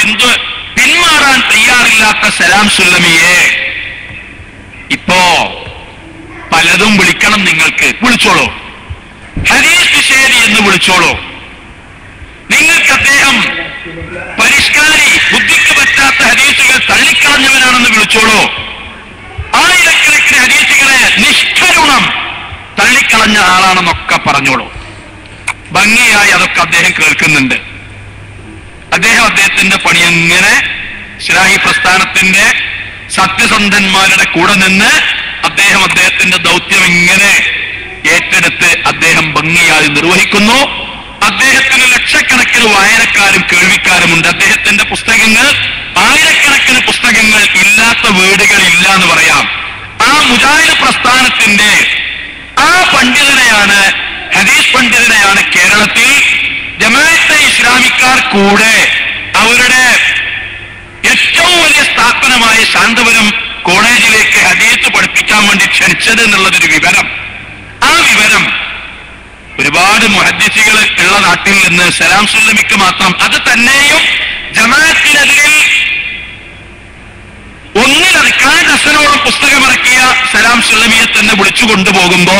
പിന്തു പിന്മാറാൻ തയ്യാറില്ലാത്ത സലാം സുല്ലമിയെ ഇപ്പോ പലതും വിളിക്കണം നിങ്ങൾക്ക് വിളിച്ചോളൂ ഹരീഷ് നിഷേധി എന്ന് വിളിച്ചോളൂ നിങ്ങൾക്ക് അദ്ദേഹം പരിഷ്കാരി ബുദ്ധിക്ക് പറ്റാത്ത ഹദീസുകൾ തള്ളിക്കളഞ്ഞവനാണെന്ന് വിളിച്ചോളൂ ആയിരക്കണക്കിന് ഹദീസുകളെ നിഷ്കരുണം തള്ളിക്കളഞ്ഞ ആളാണെന്നൊക്കെ പറഞ്ഞോളൂ ഭംഗിയായി അതൊക്കെ അദ്ദേഹം കേൾക്കുന്നുണ്ട് അദ്ദേഹം അദ്ദേഹത്തിന്റെ പണി എങ്ങനെ ഇസ്ലാഹി പ്രസ്ഥാനത്തിന്റെ സത്യസന്ധന്മാരുടെ കൂടെ നിന്ന് അദ്ദേഹം അദ്ദേഹത്തിന്റെ ദൗത്യം എങ്ങനെ ഏറ്റെടുത്ത് അദ്ദേഹം ഭംഗിയായി നിർവഹിക്കുന്നു അദ്ദേഹത്തിന് ലക്ഷക്കണക്കിന് വായനക്കാരും കേൾവിക്കാരുമുണ്ട് അദ്ദേഹത്തിന്റെ പുസ്തകങ്ങൾ ആയിരക്കണക്കിന് പുസ്തകങ്ങൾ ഇല്ലാത്ത വീടുകൾ ഇല്ല എന്ന് പറയാം ആ മുജാഹിദ് പ്രസ്ഥാനത്തിന്റെ ആ പണ്ഡിതനെയാണ് ഹദീസ് പണ്ഡിതനെയാണ് കേരളത്തിൽ ജമാഅത്തെ ഇസ്ലാമിക്കാർ കൂടെ അവരുടെ ഏറ്റവും വലിയ സ്ഥാപനമായ ശാന്തപുരം കോളേജിലേക്ക് ഹദീസ് പഠിപ്പിക്കാൻ വേണ്ടി ക്ഷണിച്ചത് എന്നുള്ളതൊരു വിവരം ആ വിവരം ഒരുപാട് മുഹദ്ദിസികൾ ഉള്ള നാട്ടിൽ നിന്ന് സലാം സുല്ലമിക്ക് മാത്രം അത് തന്നെയും ജമാഅത്തിനെതിരിൽ ഒന്നിലധികം ഡസനോളം പുസ്തകമിറക്കിയ സലാം സുല്ലമിയെ തന്നെ വിളിച്ചു കൊണ്ടുപോകുമ്പോ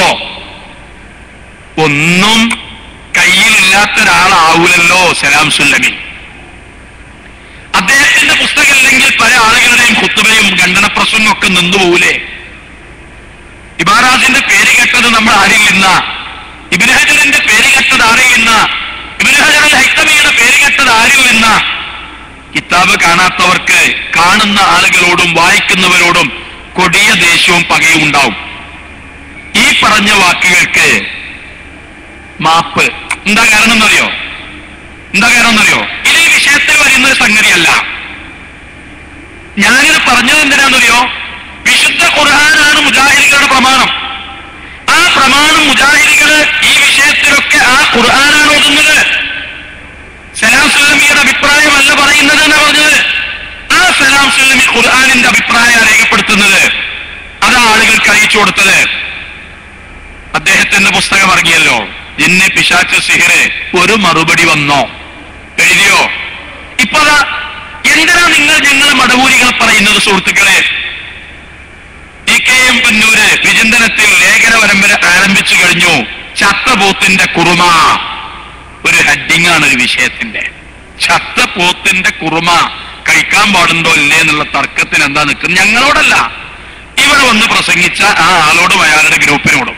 ഒന്നും കയ്യിലില്ലാത്ത ഒരാളാവൂലല്ലോ സലാം സുല്ലമി അദ്ദേഹത്തിന്റെ പുസ്തകം ഇല്ലെങ്കിൽ പല ആളുകളുടെയും കുത്തുബയും ഖണ്ഡനപ്രസംഗം ഒക്കെ നിന്നുപോകൂലേ ഇബാറാസിന്റെ പേര് കേട്ടത് നമ്മൾ ആരിൽ നിന്ന ഇബിൻഹജറിന്റെ പേര് കേട്ടത് ആരിൽ നിന്ന ഇബിൻഹജർ ഹൈത്തമിയുടെ പേര് കേട്ടത് ആരിൽ നിന്ന കിതാബ് കാണാത്തവർക്ക് കാണുന്ന ആളുകളോടും വായിക്കുന്നവരോടും കൊടിയ ദേഷ്യവും പകയും ഉണ്ടാവും ഈ പറഞ്ഞ വാക്കുകൾക്ക് മാപ്പ് എന്താ കാരണം എന്നറിയോ എന്താ കാരണം എന്നറിയോ ഇത് ഈ വിഷയത്തിൽ വരുന്ന ഒരു സംഗതിയല്ല ഞാനിത് പറഞ്ഞത് എന്തിനാണെന്നറിയോ വിശുദ്ധ ഖുർആനാണ് മുജാഹിദികളുടെ പ്രമാണം ആ പ്രമാണം മുജാഹിദികള് ഈ വിഷയത്തിലൊക്കെ ആ ഖുർആനാണ് ഓതുന്നത് സലാം സുല്ലമിയുടെ അഭിപ്രായമല്ല പറയുന്നത് എന്ന് പറഞ്ഞത് ആ സലാം സുല്ലമി ഖുർആാനിന്റെ അഭിപ്രായം രേഖപ്പെടുത്തുന്നത് അത് ആളുകൾക്ക് അറിയിച്ചു കൊടുത്തത് അദ്ദേഹത്തിന്റെ പുസ്തകം ഇറങ്ങിയല്ലോ ജിന്ന് പിശാച്ച് സിഹിറ് ഒരു മറുപടി വന്നോ എഴുതിയോ ഇപ്പൊ അതാ എന്തിനാ നിങ്ങൾ ഞങ്ങൾ മടവൂരികൾ പറയുന്നത് സുഹൃത്തുക്കളെ ഇ കെ എം പന്നൂര് വിചിന്തനത്തിൽ ലേഖന പരമ്പര ആരംഭിച്ചു കഴിഞ്ഞു ചത്തപോത്തിന്റെ കുറുമ ഒരു ഹെഡിങ് ആണ് ഒരു വിഷയത്തിന്റെ ചത്തപോത്തിന്റെ കുറുമ കഴിക്കാൻ പാടുണ്ടോ ഇല്ലേ എന്നുള്ള തർക്കത്തിന് എന്താ നിൽക്കുന്നത് ഞങ്ങളോടല്ല ഇവിടെ വന്ന് പ്രസംഗിച്ച ആ ആളോടും അയാളുടെ ഗ്രൂപ്പിനോടും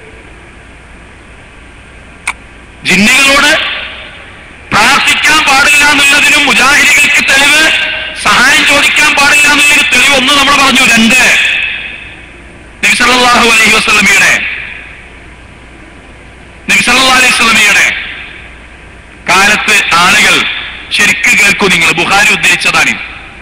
ജിന്നുകളോട് പ്രാർത്ഥിക്കാൻ പാടില്ല എന്നുള്ളതിനും മുജാഹിദികൾക്ക് തെളിവ് സഹായം ചോദിക്കാൻ പാടില്ല എന്നുള്ളൊരു തെളിവ് ഒന്ന് നമ്മൾ പറഞ്ഞു രണ്ട് നബിസല്ലാഹു അലൈഹി വസ്ലമിയുടെ നബിസല്ലാ അലൈഹി സ്വലമിയുടെ കാലത്ത് ആളുകൾ ശരിക്ക് കേൾക്കൂ നിങ്ങൾ ബുഹാരി ഉദ്ധരിച്ചതാണ്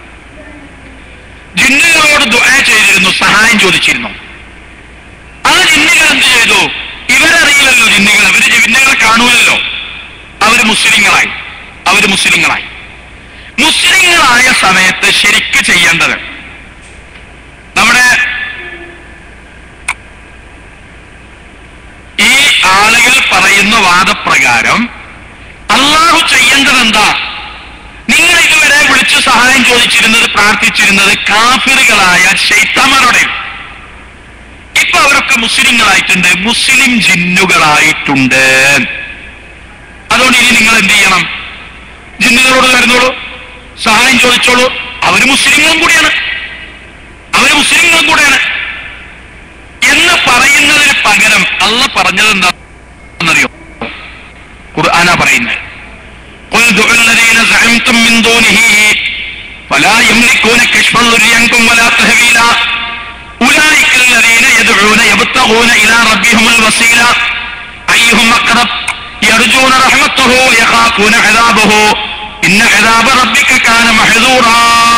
ജിന്നുകളോട് ദുആ ചെയ്തിരുന്നു സഹായം ചോദിച്ചിരുന്നു ആ ജിന്നുകൾ എന്ത് ചെയ്തു ഇവരറിയില്ലല്ലോ ജിന്നുകൾ അവര് ജിന്നുകളെ കാണൂലല്ലോ അവര് മുസ്ലിങ്ങളായി അവര് മുസ്ലിങ്ങളായി മുസ്ലിങ്ങളായ സമയത്ത് ശരിക്ക് ചെയ്യേണ്ടത് നമ്മുടെ ഈ ആളുകൾ പറയുന്ന വാദപ്രകാരം അള്ളാഹു ചെയ്യേണ്ടത് എന്താ നിങ്ങൾ ഇതുവരെ വിളിച്ചു സഹായം ചോദിച്ചിരുന്നത് പ്രാർത്ഥിച്ചിരുന്നത് കാഫിറുകളായ ശൈത്തമരുടെ ഇപ്പൊ അവരൊക്കെ മുസ്ലിങ്ങളായിട്ടുണ്ട് മുസ്ലിം ജിന്നുകളായിട്ടുണ്ട് അതുകൊണ്ട് ഇനി നിങ്ങൾ എന്ത് ചെയ്യണം ജിന്നുകളോട് വരുന്നോളൂ സഹായം ചോദിച്ചോളൂ അവര് മുസ്ലിങ്ങളും കൂടിയാണ് അവര് മുസ്ലിങ്ങളും കൂടെയാണ് എന്ന് പറയുന്നതിന് പകരം അള്ള പറഞ്ഞത് എന്താണെന്നറിയോ ഖുർആന പറയുന്നത് قل ادعوا الذين زعمتم من دونه فلا يملكون كشف الضر عنكم ولا تهويلا أولئك الذين يدعون يبتغون إلى ربهم الوسيلة أيهم أقرب يرجون رحمته ويخافون عذابه إن عذاب ربك كان محذورا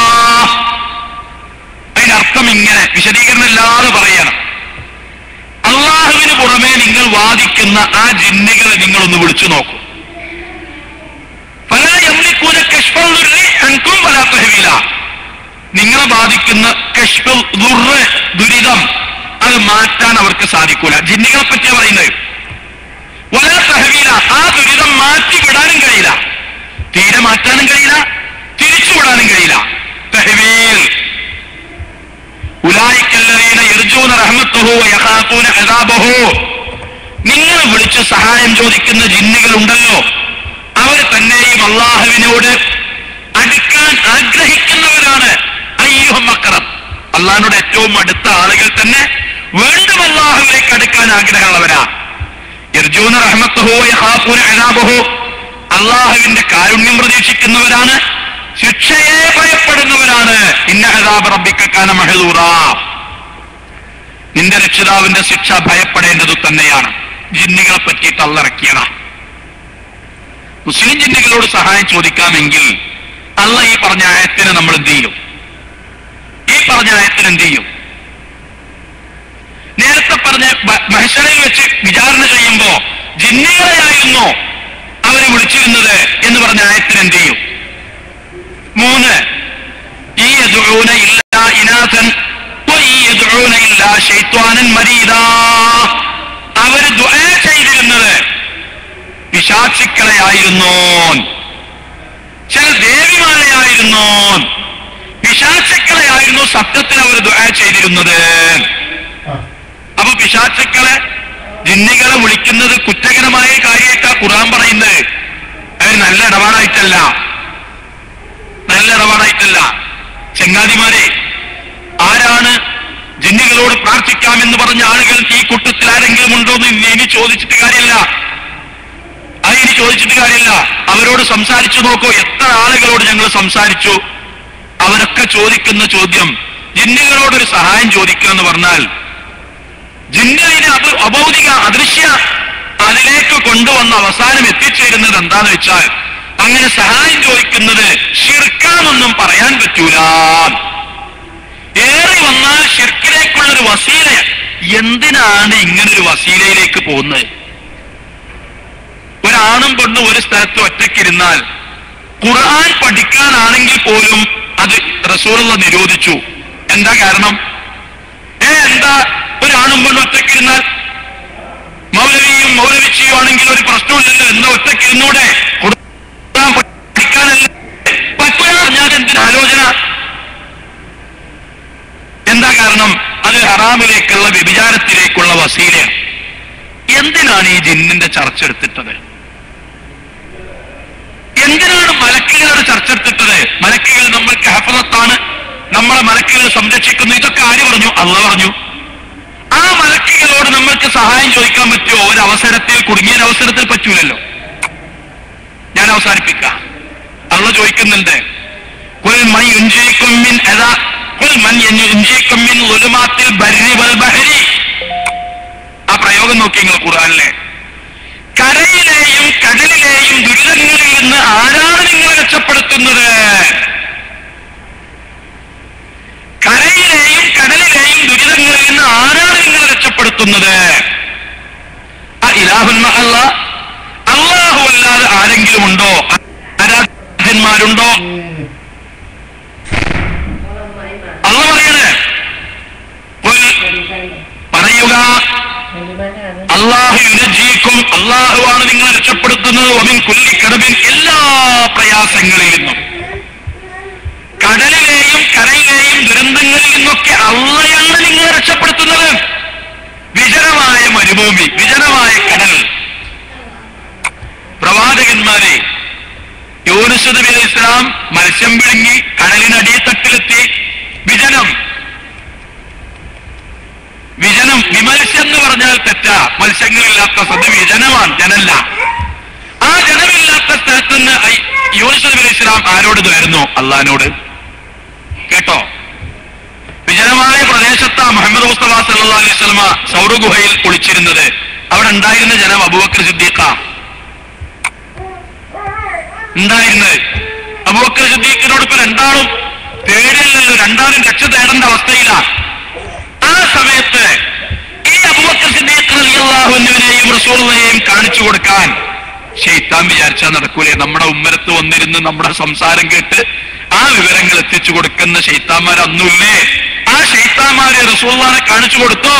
അതിനർത്ഥം ഇങ്ങനെ വിശദീകരണം ഇല്ലാതെ പറയണം അള്ളാഹുവിന് പുറമെ നിങ്ങൾ വാദിക്കുന്ന ആ ജിന്നുകളെ നിങ്ങളൊന്ന് വിളിച്ചു നോക്കൂ ഫലാ യംലിക്കൂന കശ്ഫൽ ദുർരി അൻകും വലാ തഹ്വീല. നിങ്ങളെ ബാധിക്കുന്ന കശ്ഫൽ ദുർറ് ദുരിതം അത് മാറ്റാൻ അവർക്ക് സാധിക്കൂല ജിന്നുകളെ പറ്റിയാ പറയുന്നത് വലാ തഹ്വീല ആ ദുരിതം മാറ്റി വിടാനും കഴിയില്ല തീരെ മാറ്റാനും കഴിയില്ല തിരിച്ചു റഹ്മത്തഹു വയഖാഫൂന അദാബഹു നിങ്ങൾ വിളിച്ച് സഹായം ചോദിക്കുന്ന ജിന്നുകൾ ഉണ്ടല്ലോ അവർ തന്നെയും അള്ളാഹുവിനോട് അടുക്കാൻ ആഗ്രഹിക്കുന്നവരാണ് അയ്യുഹം അക്രം അള്ളാഹിനോട് ഏറ്റവും അടുത്ത ആളുകൾ തന്നെ വീണ്ടും അള്ളാഹുവിലേക്ക് അടുക്കാൻ ആഗ്രഹമുള്ളവരാ യർജൂന റഹ്മത്തഹു യഖാഫൂന അദാബഹു അള്ളാഹുവിന്റെ കാരുണ്യം പ്രതീക്ഷിക്കുന്നവരാണ് ശിക്ഷയെ ഭയപ്പെടുന്നവരാണ് ഇന്ന അദാബ് റബ്ബിക കാന മഹദൂറാ നിന്റെ രക്ഷിതാവിന്റെ ശിക്ഷ ഭയപ്പെടേണ്ടത് തന്നെയാണ് ജിന്നുകളെ പറ്റി തള്ളിറക്കിയതാ മുസ്ലിം ജിന്നുകളോട് സഹായം ചോദിക്കാമെങ്കിൽ അല്ല ഈ പറഞ്ഞ ആയത്തിന് നമ്മൾ എന്ത് ചെയ്യും ഈ പറഞ്ഞ ആയത്തിന് എന്ത് ചെയ്യും നേരത്തെ പറഞ്ഞ ബ- മഹശറയിൽ വെച്ച് വിചാരണ ചെയ്യുമ്പോ ജിന്നുകളെയായിരുന്നു അവരെ വിളിച്ചിരുന്നത് എന്ന് പറഞ്ഞ ആയത്തിന് എന്ത് ചെയ്യും മൂന്ന് ഈ യദുഊന ഇല്ലാ ഇനാഥൻ വഈ യദുഊന ഇല്ലാ ശൈത്വാനൻ മരീദാ അവര് ദുആ ചെയ്തിരുന്നത് പിശാചിക്കളെയായിരുന്നു ചില ദേവിമാരെയായിരുന്നു പിശാചിക്കളെയായിരുന്നു സത്യത്തിൽ അവർ ദുആ ചെയ്തിരുന്നത് അപ്പൊ പിശാചുക്കളെ ജിന്നികളെ വിളിക്കുന്നത് കുറ്റകരമായ കാര്യമായിട്ടാ ഖുർആൻ പറയുന്നത് അത് നല്ല ഇടപാടായിട്ടല്ല നല്ല ഇടപാടായിട്ടല്ല ചെങ്ങാതിമാരെ ആരാണ് ജിന്നുകളോട് പ്രാർത്ഥിക്കാമെന്ന് പറഞ്ഞ ആളുകൾ ഈ കൂട്ടത്തിൽ ആരെങ്കിലും ഉണ്ടോ എന്ന് ഇനി ഇനി ചോദിച്ചിട്ട് കാര്യമില്ല അത് ഇനി ചോദിച്ചിട്ട് കാര്യമില്ല അവരോട് സംസാരിച്ചു നോക്കൂ എത്ര ആളുകളോട് ഞങ്ങൾ സംസാരിച്ചു അവരൊക്കെ ചോദിക്കുന്ന ചോദ്യം ജിന്നുകളോടൊരു സഹായം ചോദിക്കുക എന്ന് പറഞ്ഞാൽ ജിന്നിനെ അത് അഭൗതിക അദൃശ്യ അതിലേക്ക് കൊണ്ടുവന്ന അവസാനം എത്തിച്ചേരുന്നത് എന്താന്ന് വെച്ചാൽ അങ്ങനെ സഹായം ചോദിക്കുന്നത് ഷിർക്കാന്നൊന്നും പറയാൻ പറ്റൂല ഏറി വന്നാൽ ഷിർക്കിലേക്കുള്ളൊരു വസീല എന്തിനാണ് ഇങ്ങനൊരു വസീലയിലേക്ക് പോകുന്നത് ഒരാണും പെണ്ണും ഒരു സ്ഥലത്ത് ഒറ്റയ്ക്കിരുന്നാൽ ഖുർആൻ പഠിക്കാനാണെങ്കിൽ പോലും അത് റസൂലുള്ള നിരോധിച്ചു എന്താ കാരണം ഏ എന്താ ഒരാണും പെണ്ണും ഒറ്റയ്ക്കിരുന്നാൽ മൗലവിയും മൗലവിച്ചിയും ആണെങ്കിൽ ഒരു പ്രശ്നമില്ലല്ലോ എന്താ ഒറ്റയ്ക്കിരുന്നൂടെ ഖുർആൻ പഠിക്കാനല്ല പറ്റൂല ഞാൻ എന്തിനാ ആലോചന എന്താ കാരണം അത് ഹറാമിലേക്കുള്ള വ്യഭിചാരത്തിലേക്കുള്ള വസീലയാണ് എന്തിനാണ് ഈ ജിന്നിന്റെ ചർച്ച എടുത്തിട്ടത് എന്തിനാണ് മലക്കുകളുടെ ചർച്ച എടുത്തിട്ടത് മലക്കുകൾ നമ്മൾക്ക് ഹഫലത്താണ് നമ്മളെ മലക്കുകൾ സംരക്ഷിക്കുന്നു ഇതൊക്കെ ആര് പറഞ്ഞു അള്ള പറഞ്ഞു ആ മലക്കുകളോട് നമ്മൾക്ക് സഹായം ചോദിക്കാൻ പറ്റുമോ ഒരു അവസരത്തിൽ കുടുങ്ങിയ ഒരു അവസരത്തിൽ പറ്റൂലല്ലോ ഞാൻ അവസാനിപ്പിക്കാം അള്ള ചോദിക്കുന്നുണ്ട് "ഖുൽ മൻ യുൻജീകും മിൻ അദാ- ഖുൽ മൻ യുൻജീകും മിൻ ളുലുമാത്തിൽ ബർരി വൽ ബഹരി." ആ പ്രയോഗം നോക്കി നിങ്ങൾ ഖുർആനിലെ കരയിലെയും കടലിലെയും ദുരിതങ്ങളിൽ നിന്ന് ആരാണ് നിങ്ങളെ രക്ഷപ്പെടുത്തുന്നത് കരയിലെയും കടലിലെയും ദുരിതങ്ങളിൽ നിന്ന് ആരാണ് നിങ്ങളെ രക്ഷപ്പെടുത്തുന്നത് ആ ഇലാഹുൽ അല്ല അള്ളാഹു അല്ലാതെ ആരെങ്കിലും ഉണ്ടോ ആരാധ്യന്മാരുണ്ടോ അല്ല പറയണേ "ഖുൽ പറയുക അള്ളാഹു യുനജീക്കും അള്ളാഹുവാണ് നിങ്ങളെ രക്ഷപ്പെടുത്തുന്നത് ഒമിൻ കുല്ലി കടബിൻ എല്ലാ പ്രയാസങ്ങളിൽ നിന്നും കടലിലെയും കരയിലെയും ദുരന്തങ്ങളിൽ നിന്നൊക്കെ അള്ളയാണ് നിങ്ങളെ രക്ഷപ്പെടുത്തുന്നത് വിജനമായ മരുഭൂമി വിജനമായ കടൽ പ്രവാചകന്മാരെ യൂനുസ് നബി അലൈഹി ഇസ്ലാം മത്സ്യം വിഴുങ്ങി കടലിനടിത്തട്ടിലെത്തി വിജനം വിജനം വിമത്സ്യം എന്ന് പറഞ്ഞാൽ തെറ്റാ മത്സ്യങ്ങളില്ലാത്ത സ്ഥലത്ത് വിജനമാണ് ജനല്ല ആ ജനമില്ലാത്ത സ്ഥലത്ത് നിന്ന് ഐ- യൂനുസ് നബി അലൈഹി ഇസ്ലാം ആരോട് ഇതായിരുന്നു അള്ളഹാനോട് കേട്ടോ വിജനമായ പ്രദേശത്താ മുഹമ്മദ് മുസ്തഫ സല്ലാ അലൈഹി സ്വലമ സൗരഗുഹയിൽ കുളിച്ചിരുന്നത് അവിടെ ഉണ്ടായിരുന്ന ജനം അബൂബക്കർ സിദ്ദീഖ ഉണ്ടായിരുന്നത് അബൂബക്കർ സിദ്ദീഖിനോട് ഇപ്പൊ രണ്ടാളും പേടില്ലല്ലോ രണ്ടാളും രക്ഷ തേടേണ്ട അവസ്ഥയിലാണ് ആ സമയത്ത് ഈ അബൂബക്കർ സിദ്ദീഖ് റളിയല്ലാഹുവിനെയും റസൂലിനെയും കാണിച്ചു കൊടുക്കാൻ ഷെയ്ത്താൻ വിചാരിച്ചാൽ നടക്കൂലേ നമ്മുടെ ഉമ്മരത്ത് വന്നിരുന്ന് നമ്മുടെ സംസാരം കേട്ട് ആ വിവരങ്ങൾ എത്തിച്ചു കൊടുക്കുന്ന ഷെയ്ത്താന്മാർ അന്നുമില്ലേ ആ ഷെയ്ത്താന്മാരെ റസൂള്ളാനെ കാണിച്ചു കൊടുത്തോ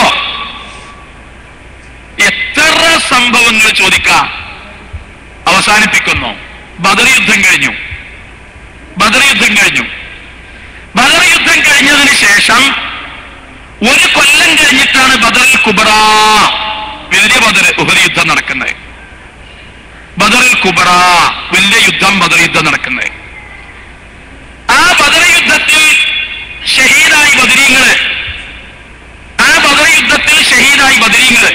എത്ര സംഭവങ്ങൾ ചോദിക്കാം അവസാനിപ്പിക്കുന്നു ബദർ യുദ്ധം കഴിഞ്ഞു ബദർ യുദ്ധം കഴിഞ്ഞു ബദർ യുദ്ധം കഴിഞ്ഞതിന് ശേഷം ഒരു കൊല്ലം കഴിഞ്ഞിട്ടാണ് ബദർ കുബറ വലിയ ബദർ ഉഹദ് യുദ്ധം നടക്കുന്നത് ബദറിൽ കുബറ വലിയ യുദ്ധം ബദർ യുദ്ധം നടക്കുന്നത് ആ ബദർ യുദ്ധത്തിൽ ഷഹീദായി ബദരീങ്ങള് ആ ബദർ യുദ്ധത്തിൽ ഷഹീദായി ബദരീങ്ങള്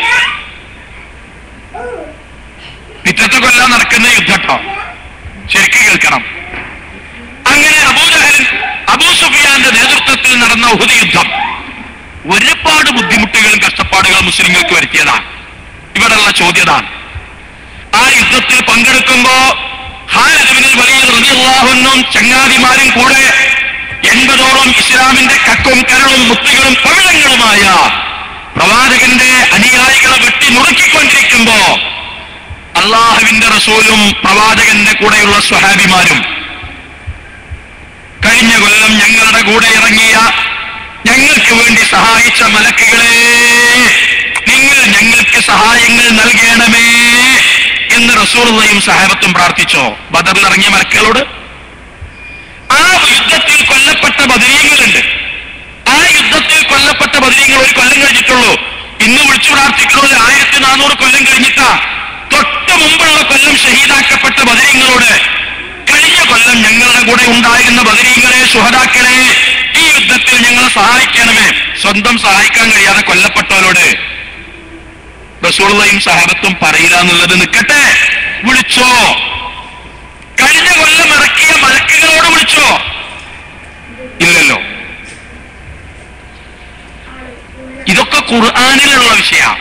പിറ്റത്തെ കൊല്ലം നടക്കുന്ന യുദ്ധട്ടോ ശരിക്കും കേൾക്കണം അങ്ങനെ അബൂജഹൽ അബൂ സുഫിയാന്റെ നേതൃത്വത്തിൽ നടന്ന ഉഹുദ് യുദ്ധം ഒരുപാട് ബുദ്ധിമുട്ടുകളും കഷ്ടപ്പാടുകളും മുസ്ലിങ്ങൾക്ക് വരുത്തിയതാണ് ഇവിടെയുള്ള ചോദ്യതാണ് ആ യുദ്ധത്തിൽ പങ്കെടുക്കുമ്പോ ഹാലിബിനിൽ വലിയ റബിയുള്ളാഹുന്നും ചങ്ങാതിമാരും കൂടെ എൺപതോളം ഇസ്ലാമിന്റെ കക്കും കരളും മുത്തുകളും പവിഴങ്ങളുമായ പ്രവാചകന്റെ അനുയായികളെ വെട്ടി നുറുക്കിക്കൊണ്ടിരിക്കുമ്പോ അള്ളാഹുവിന്റെ റസൂലും പ്രവാചകന്റെ കൂടെയുള്ള സ്വഹാബിമാരും കഴിഞ്ഞ കൊല്ലം ഞങ്ങളുടെ കൂടെ ഇറങ്ങിയ ഞങ്ങൾക്ക് വേണ്ടി സഹായിച്ച മലക്കുകളെ നിങ്ങൾ ഞങ്ങൾക്ക് സഹായങ്ങൾ നൽകണമേ എന്ന് റസൂറുള്ളയും സഹാബത്തും പ്രാർത്ഥിച്ചോ ബദറിൽ ഇറങ്ങിയ മലക്കുകളോട് ആ യുദ്ധത്തിൽ കൊല്ലപ്പെട്ട ബദരീങ്ങളുണ്ട് ആ യുദ്ധത്തിൽ കൊല്ലപ്പെട്ട ബദരീങ്ങൾ ഒരു കൊല്ലം കഴിഞ്ഞിട്ടുള്ളൂ ഇന്ന് വിളിച്ചു പ്രാർത്ഥിക്കുന്നത് ആയിരത്തി നാനൂറ് കൊല്ലം കഴിഞ്ഞിട്ടാ തൊട്ട് മുമ്പുള്ള കൊല്ലം ഷഹീദാക്കപ്പെട്ട ബദരീങ്ങളോട് കഴിഞ്ഞ കൊല്ലം ഞങ്ങളുടെ കൂടെ ഉണ്ടായിരുന്ന ബദരീങ്ങളെ സുഹതാക്കളെ ഈ യുദ്ധത്തിൽ ഞങ്ങളെ സഹായിക്കണമേ സ്വന്തം സഹായിക്കാൻ കഴിയാതെ കൊല്ലപ്പെട്ടവരോട് റസൂള്ളയും സഹാബത്തും പറയില്ല എന്നുള്ളത് നിൽക്കട്ടെ വിളിച്ചോ കഴിഞ്ഞ കൊല്ലം ഇറക്കിയ മലക്കുകളോട് വിളിച്ചോ ഇല്ലല്ലോ ഇതൊക്കെ ഖുർആാനിലുള്ള വിഷയമാണ്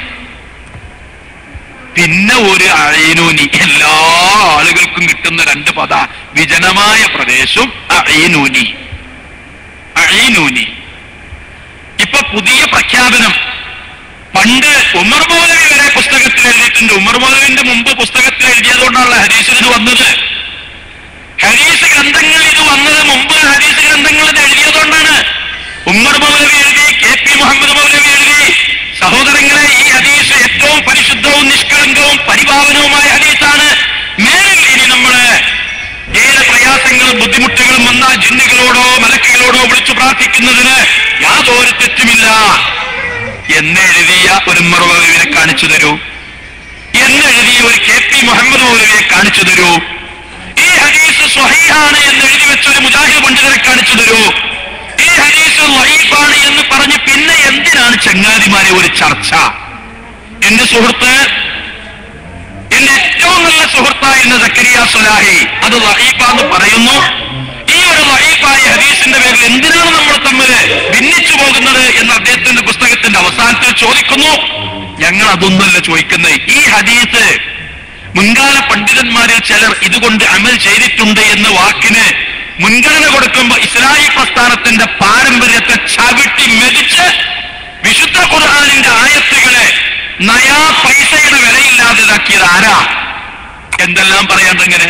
പിന്നെ ഒരു അഴയനൂനി എല്ലാ ആളുകൾക്കും കിട്ടുന്ന രണ്ട് പദ വിജനമായ പ്രദേശവും അഴയനൂനി അഴയനൂനി ഇപ്പൊ പുതിയ പ്രഖ്യാപനം പണ്ട് ഉമർ മൗലവി വരെ പുസ്തകത്തിൽ എഴുതിയിട്ടുണ്ട് ഉമർ മൗലവിന്റെ മുമ്പ് പുസ്തകത്തിൽ എഴുതിയതുകൊണ്ടാണല്ലോ ഹരീസിൽ ഇത് വന്നത് ഹരീസ് ഗ്രന്ഥങ്ങൾ ഇത് വന്നത് മുമ്പ് ഹരീസ് ഗ്രന്ഥങ്ങൾ ഇത് എഴുതിയതുകൊണ്ടാണ് ഉമ്മർ മൗലവി എഴുതി കെ പി മുഹമ്മദ് മൗലവി എഴുതി സഹോദരങ്ങളെ ഈ ഹദീസ് ഏറ്റവും പരിശുദ്ധവും നിഷ്കളങ്കവും പരിപാവനവുമായ ഹദീസാണ് മേലിൽ ഇനി നമ്മള് ഏത് പ്രയാസങ്ങളും ബുദ്ധിമുട്ടുകളും വന്നാൽ ജിന്നുകളോടോ മലക്കുകളോടോ വിളിച്ചു പ്രാർത്ഥിക്കുന്നതിന് യാതൊരു തെറ്റുമില്ല എന്ന് എഴുതിയ ഒരു ഉമ്മർ മൗലവിനെ കാണിച്ചു തരൂ എന്ന് എഴുതിയ ഒരു കെ പി മുഹമ്മദ് മൗലവിയെ കാണിച്ചു തരൂ ഈ ഹദീസ് സ്വഹീഹാണ് എന്ന് എഴുതി വെച്ച ഒരു മുജാഹിദ് പണ്ഡിതരെ കാണിച്ചു തരൂ ഈ ഹദീസ് വൈഫാണ് എന്ന് പറഞ്ഞ് പിന്നെ എന്തിനാണ് ചങ്ങാതിമാരെ ഒരു ചർച്ച എന്റെ സുഹൃത്ത് എന്റെ ഏറ്റവും നല്ല സുഹൃത്തായിരുന്ന സക്കരിയ സുലാഹി അത് വഹീഫാന്ന് പറയുന്നു ഈ ഒരു വഹീഫായ ഹദീസിന്റെ പേരിൽ എന്തിനാണ് നമ്മൾ തമ്മിൽ ഭിന്നിച്ചു പോകുന്നത് എന്ന് അദ്ദേഹത്തിന്റെ പുസ്തകത്തിന്റെ അവസാനത്തിൽ ചോദിക്കുന്നു ഞങ്ങൾ അതൊന്നുമല്ല ചോദിക്കുന്നത് ഈ ഹദീസ് മുൻകാല പണ്ഡിതന്മാരിൽ ചിലർ ഇതുകൊണ്ട് അമൽ ചെയ്തിട്ടുണ്ട് എന്ന വാക്കിന് മുൻഗണന കൊടുക്കുമ്പോൾ ഇസ്ലാഹി പ്രസ്ഥാനത്തിന്റെ പാരമ്പര്യത്തെ ചവിട്ടി മെതിച്ച് വിശുദ്ധ ഖുർആാനിന്റെ ആയത്തുകളെ നയാ പൈസയുടെ വിലയില്ലാതെതാക്കിയത് ആരാ എന്തെല്ലാം പറയാണ്ടെങ്ങനെ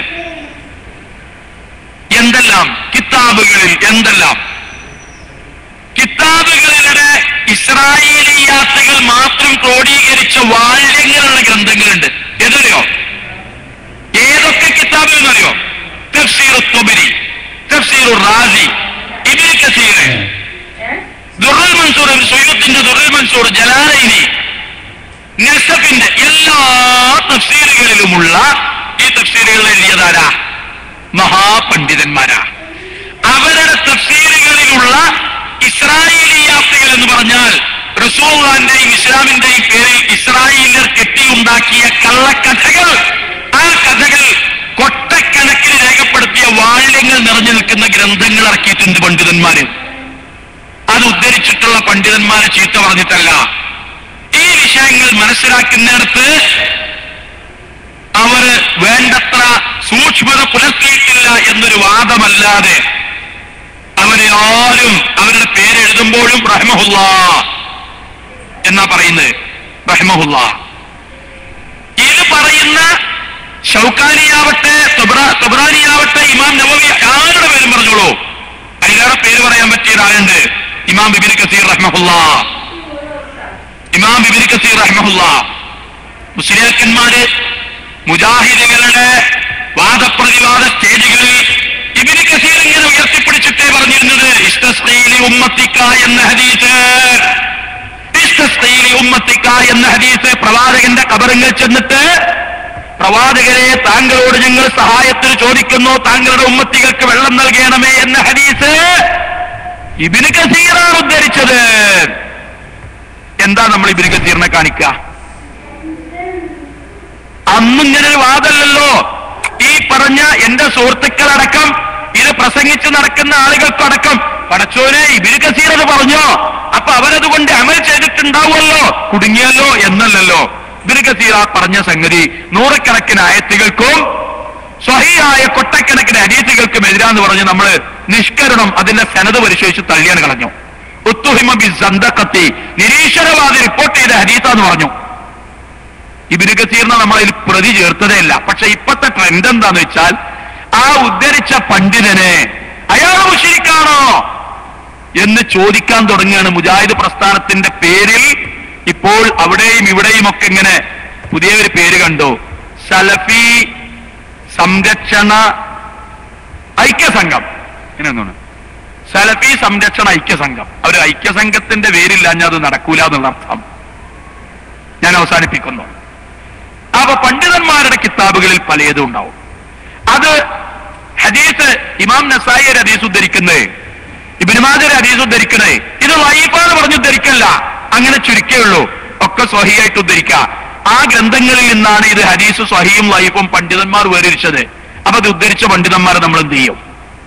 എന്തെല്ലാം കിതാബുകളിൽ എന്തെല്ലാം കിതാബുകളിലെ ഇസ്രായേലിയാത്തുകൾ മാത്രം ക്രോഡീകരിച്ച വാല്യങ്ങളുള്ള ഗ്രന്ഥങ്ങളുണ്ട് ഏതറിയോ ഏതൊക്കെ കിതാബിൽ എന്നറിയോ തഫ്സീർ തൊബരി തഫ്സീർ റാസി ഇബിൻ കസീർ ദുറുൽ മൻസൂർ സുയ്യത്തിന്റെ ദുറുൽ മൻസൂർ ജലാലൈനി നസഫിന്റെ എല്ലാ തഫ്സീറുകളിലുമുള്ള ഈ തഫ്സീറുകൾ എഴുതിയതാരാ മഹാപണ്ഡിതന്മാരാ അവരുടെ തഫ്സീറുകളിലുള്ള ഇസ്രായേലിയാത്തുകൾ എന്ന് പറഞ്ഞാൽ റസൂള്ളാന്റെയും ഇസ്ലാമിന്റെയും പേരിൽ ഇസ്രായേലിയർ കെട്ടിയുണ്ടാക്കിയ കള്ളക്കഥകൾ ആ കഥകൾ കൊട്ടക്കണക്കിന് രേഖപ്പെടുത്തിയ വാള്യങ്ങൾ നിറഞ്ഞു നിൽക്കുന്ന ഗ്രന്ഥങ്ങൾ ഇറക്കിയിട്ടുണ്ട് പണ്ഡിതന്മാര് അത് ഉദ്ധരിച്ചിട്ടുള്ള പണ്ഡിതന്മാരെ ചീത്ത പറഞ്ഞിട്ടല്ല ഈ വിഷയങ്ങൾ മനസ്സിലാക്കുന്നിടത്ത് അവര് വേണ്ടത്ര സൂക്ഷ്മത പുലർത്തിയിട്ടില്ല എന്നൊരു വാദമല്ലാതെ അവരെ ആരും അവരുടെ പേരെഴുതുമ്പോഴും റഹ്മഹുല്ല എന്നാ പറയുന്നത് റഹ്മഹുല്ല ഇത് പറയുന്ന ഷൗക്കാനിയാവട്ടെ തൊബ്രാനിയാവട്ടെ ഇമാം നവവി ആരുടെ പേരും പറഞ്ഞോളൂ അതിലേറെ പേര് പറയാൻ പറ്റിയ ഒരാളുണ്ട് ഇമാം ബിബിൻ കസീർ റഹ്മഹുല്ല ഇമാം ബിബിൻ കസീർ റഹ്മഹുല്ല മുസ്ലിയാക്കന്മാര് മുജാഹിദുകളുടെ വാദപ്രതിവാദ സ്റ്റേജുകളിൽ ഇബിന് കസീർ ഇങ്ങനെ ഉയർത്തിപ്പിടിച്ചിട്ടേ പറഞ്ഞിരുന്നത് ഇസ്തസ്തീലി ഉമ്മത്തിക്ക എന്ന ഹദീസ് ഇസ്തസ്തീലി ഉമ്മ ഉമ്മത്തിക്ക എന്ന ഹദീസ് പ്രവാചകന്റെ കബറിങ്ങൾ ചെന്നിട്ട് പ്രവാചകരെ താങ്കളോട് ഞങ്ങൾ സഹായത്തിന് ചോദിക്കുന്നു താങ്കളുടെ ഉമ്മത്തികൾക്ക് വെള്ളം നൽകണമേ എന്ന ഹദീസ് ഇബിന് കസീറാണ് ഉദ്ധരിച്ചത് എന്താ നമ്മൾ ഇബിന് കസീറിനെ കാണിക്കുക അന്നും ഇങ്ങനെ ഒരു വാദമല്ലല്ലോ ഈ പറഞ്ഞ എന്റെ സുഹൃത്തുക്കളടക്കം ഇത് പ്രസംഗിച്ച് നടക്കുന്ന ആളുകൾക്കടക്കം പടച്ചോനെ ഇബിന് കസീർ അത് പറഞ്ഞോ അപ്പൊ അവരതുകൊണ്ട് അമൽ ചെയ്തിട്ടുണ്ടാവുമല്ലോ കുടുങ്ങിയല്ലോ എന്നല്ലല്ലോ ഇബിന് കസീർ ആ പറഞ്ഞ സംഗതി നൂറുകണക്കിന് ആയത്തുകൾക്കും സ്വഹിയായ കൊട്ടക്കണക്കിന് അനീതികൾക്കും എതിരാന്ന് പറഞ്ഞ് നമ്മൾ നിഷ്കരണം അതിന്റെ സനത് പരിശോധിച്ച് തള്ളിയാണ് കളഞ്ഞു ഉത്തുഹിമ ബി സന്തക്കത്തി നിരീശ്വരവാദി റിപ്പോർട്ട് ചെയ്ത ഹദീസാന്ന് പറഞ്ഞു ഇബിന് കസീറിനെ നമ്മളതിൽ പ്രതി ചേർത്തതേ ഇല്ല പക്ഷെ ഇപ്പത്തെ ട്രെൻഡ് എന്താന്ന് വെച്ചാൽ ആ ഉദ്ധരിച്ച പണ്ഡിതനെ അയാൾ മുഷിരിക്കാണോ എന്ന് ചോദിക്കാൻ തുടങ്ങുകയാണ് മുജാഹിദ് പ്രസ്ഥാനത്തിന്റെ പേരിൽ ഇപ്പോൾ അവിടെയും ഇവിടെയും ഒക്കെ ഇങ്ങനെ പുതിയ ഒരു പേര് കണ്ടു സലഫി സംരക്ഷണ ഐക്യസംഘം ഇങ്ങനെ ഒന്നാണ് സലഫി സംരക്ഷണ ഐക്യസംഘം അവർ ഐക്യസംഘത്തിന്റെ പേരില്ലാഞ്ഞ അത് നടക്കൂല എന്നുള്ള അർത്ഥം ഞാൻ അവസാനിപ്പിക്കുന്നു അപ്പൊ പണ്ഡിതന്മാരുടെ കിതാബുകളിൽ പലതും ഉണ്ടാവും അത് ഹദീസ് ഇമാം നസായി ഒരു ഹദീസ് ഉദ്ധരിക്കുന്നത് ഇബിനുമാജർ ഹദീസ് ഉദ്ധരിക്കുന്നത് ഇത് വൈഫാന്ന് പറഞ്ഞ് ഉദ്ധരിക്കല്ല അങ്ങനെ ചുരുക്കേ ഉള്ളൂ ഒക്കെ സ്വഹിയായിട്ട് ഉദ്ധരിക്കുക ആ ഗ്രന്ഥങ്ങളിൽ നിന്നാണ് ഇത് ഹദീസ് സ്വഹിയും ലൈഫും പണ്ഡിതന്മാർ വേറിരിച്ചത് അപ്പൊ അത് ഉദ്ധരിച്ച പണ്ഡിതന്മാരെ നമ്മൾ എന്ത് ചെയ്യും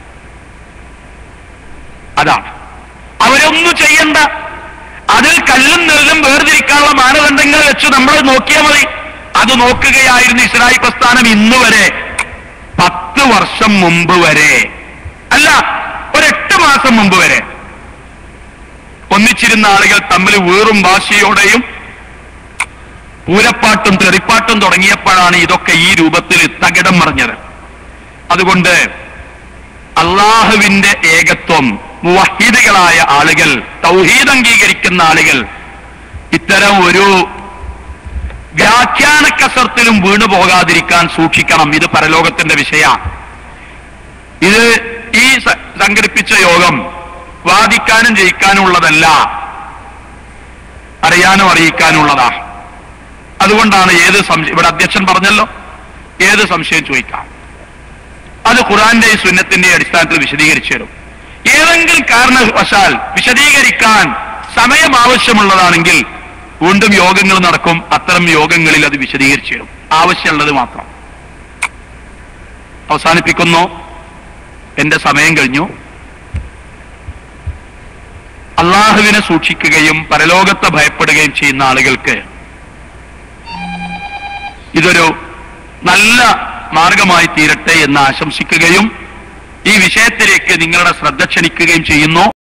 അതാണ് അവരൊന്നും ചെയ്യണ്ട അതിൽ കല്ലും നെല്ലും വേർതിരിക്കാനുള്ള മാനദണ്ഡങ്ങൾ വെച്ച് നമ്മൾ നോക്കിയാൽ മതി അത് നോക്കുകയായിരുന്നു ഇസ്രായേൽ പ്രസ്ഥാനം ഇന്ന് വരെ പത്ത് വർഷം മുമ്പ് വരെ അല്ല ഒരെട്ട് മാസം മുമ്പ് വരെ ഒന്നിച്ചിരുന്ന ആളുകൾ തമ്മിൽ വീറും വാശിയോടെയും പൂരപ്പാട്ടും തെറിപ്പാട്ടും തുടങ്ങിയപ്പോഴാണ് ഇതൊക്കെ ഈ രൂപത്തിൽ തകിടം മറിഞ്ഞത് അതുകൊണ്ട് അള്ളാഹുവിന്റെ ഏകത്വം മുവഹിദുകളായ ആളുകൾ തൗഹീദ് അംഗീകരിക്കുന്ന ആളുകൾ ഇത്തരം ഒരു വ്യാഖ്യാന കസർത്തിലും വീണു പോകാതിരിക്കാൻ സൂക്ഷിക്കണം ഇത് പരലോകത്തിന്റെ വിഷയ ഇത് ഈ സ- സംഘടിപ്പിച്ച യോഗം വാദിക്കാനും ജയിക്കാനും ഉള്ളതല്ല അറിയാനും അറിയിക്കാനുള്ളതാ അതുകൊണ്ടാണ് ഏത് സംശയം ഇവിടെ അധ്യക്ഷൻ പറഞ്ഞല്ലോ ഏത് സംശയം ചോദിക്കാം അത് ഖുറാന്റെ സുന്നത്തിന്റെ അടിസ്ഥാനത്തിൽ വിശദീകരിച്ചു തരും ഏതെങ്കിലും കാരണവശാൽ വിശദീകരിക്കാൻ സമയം ആവശ്യമുള്ളതാണെങ്കിൽ വീണ്ടും യോഗങ്ങൾ നടക്കും അത്തരം യോഗങ്ങളിൽ അത് വിശദീകരിച്ചു തരും ആവശ്യമുള്ളത് മാത്രം അവസാനിപ്പിക്കുന്നു എന്റെ സമയം കഴിഞ്ഞു അള്ളാഹുവിനെ സൂക്ഷിക്കുകയും പരലോകത്തെ ഭയപ്പെടുകയും ചെയ്യുന്ന ആളുകൾക്ക് ഇതൊരു നല്ല മാർഗമായി തീരട്ടെ എന്ന് ആശംസിക്കുകയും ഈ വിഷയത്തിലേക്ക് നിങ്ങളുടെ ശ്രദ്ധ ക്ഷണിക്കുകയും ചെയ്യുന്നു